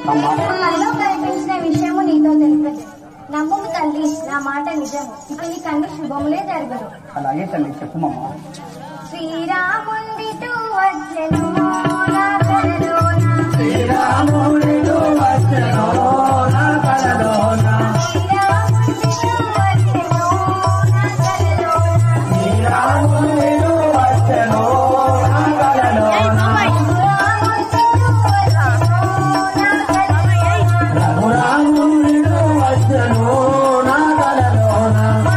అమ్మా నా కలలో కనిపించిన విషయము నీతో తెలుపదు నమ్ముము తల్లి నా మాట నిజము ఇక నీ కన్ను శుభములే జరగదు అలాగే తల్లి చెప్పుమమ్మా శ్రీరాముండితో వచ్చెను నా కలలోన శ్రీరాముడు వచ్చెను నా కలలోన శ్రీరాముండితో వచ్చెను నా కలలోన శ్రీరాముడు వచ్చెను నా కలలోన రఘురాముడు వచ్చెను నా కలలోన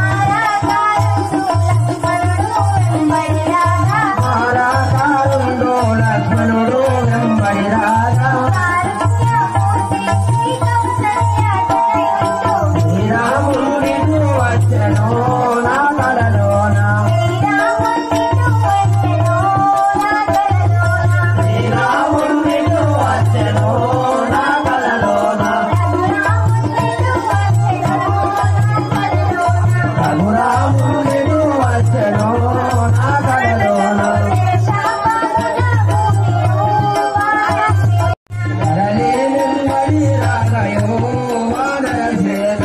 మారాకారుండు లక్ష్మణుడు వెంబడి రాగా శ్రీరాముడు వచ్చెను నా కలలోన శ్రీరాముడు వచ్చెను నా కలలోన రఘురాముడు వచ్చెను నా కలలోన కరలే వెంబడి రాగయో వానరసేన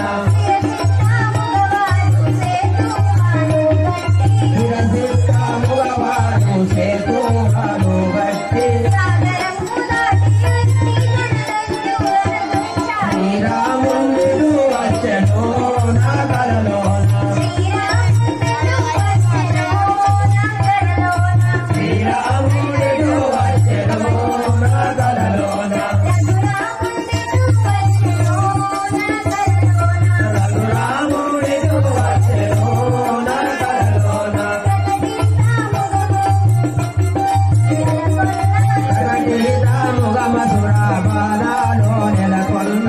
శిరసిక్కముగవాడు సేతువాడు గట్టి శ్రీరాముడు వచ్చెను నా కలలోన శ్రీరాముడు వచ్చెను నా కలలోన రఘురాముడు వచ్చెను నా కలలోన ప్రకటితాముగ మధుర బాలలో నెలకొన్న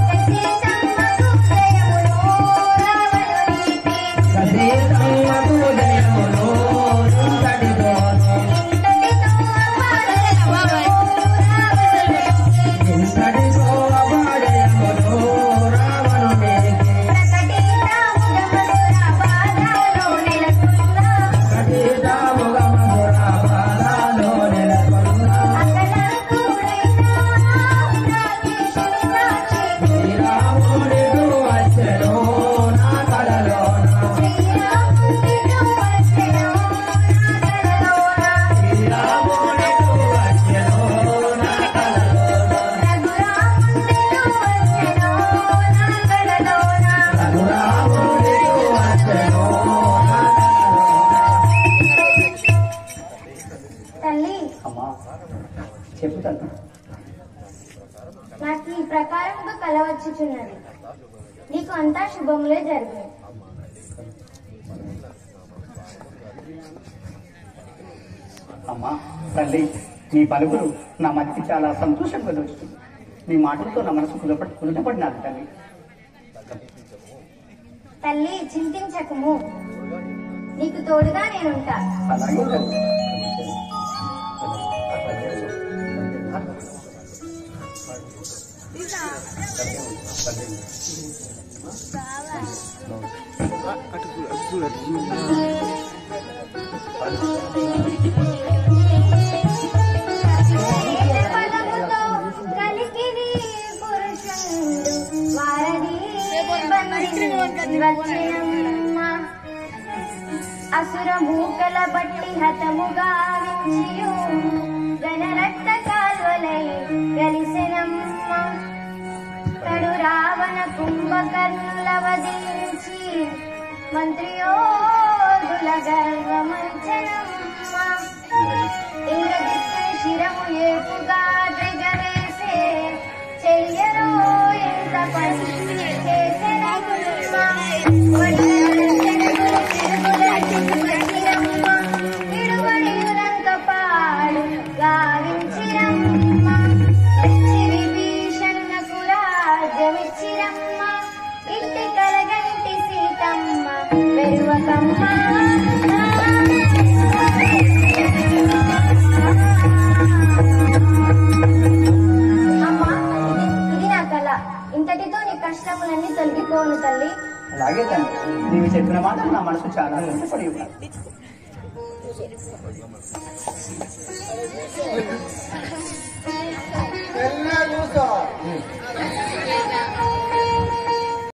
సీతమ్మకు జయములు ఇంతటితోను ఇంతటితో అపాయములు రావణునికి ప్రకటితాముగ మధుర బాలలో నెలకొన్న శ్రీరాముడు వచ్చెను నా కలలోన శ్రీరాముడు వచ్చెను నా కలలోన రఘురాముడు వచ్చెను నా కలలోన తల్లి అమ్మా చెప్పు తల్లి నాకు ఈ ప్రకారంగా కల వచ్చుచున్నది నీకు అంతా శుభములే జరిగాయి అమ్మా తల్లి నీ పలుకులు నా మతికి చాలా సంతోషం కలుగుతుంది నీ మాటలతో నా మనసు కులపడి కులపడినాది తల్లి తల్లి చింతించకము నీకు తోడుగా నేనుంటా అలాగే తల్లి బలముతో కలికిరి పురుషుండు వారధి బంధించి వచ్చినమ్మ. అసుర మూకల బట్టి హతముగా వించియు గణరక్త కాల్వలై గలిసెనమ్మ తడు రావణ కుంభకర్ణుల వధించి మంత్రియోధుల గర్వమంచనమ్మ ఇంద్రజిత్తు శిరము ఏపుగా దిగవేసే చెయ్యరో ఎంత పని చేసెనమ్మ. వడిదలచెనగు తిరుగుల చిక్కుపట్టినమ్మ. విడువడియులంక పాడు గావించిరమ్మ. మెచ్చి విభీషణకు రాజ్యమిచ్చిరమ్మ. ఇట్టి కలగంటి సీతమ్మ వెరువకమ్మ అమ్మా ఇది నా కళ ఇంతటితో నీ కష్టములన్నీ తొలగిపోను తల్లి అలాగే తల్లి నీవు చెప్పిన మాట నా మనసు చాలా ఇష్టపడి ఉన్నది ఆ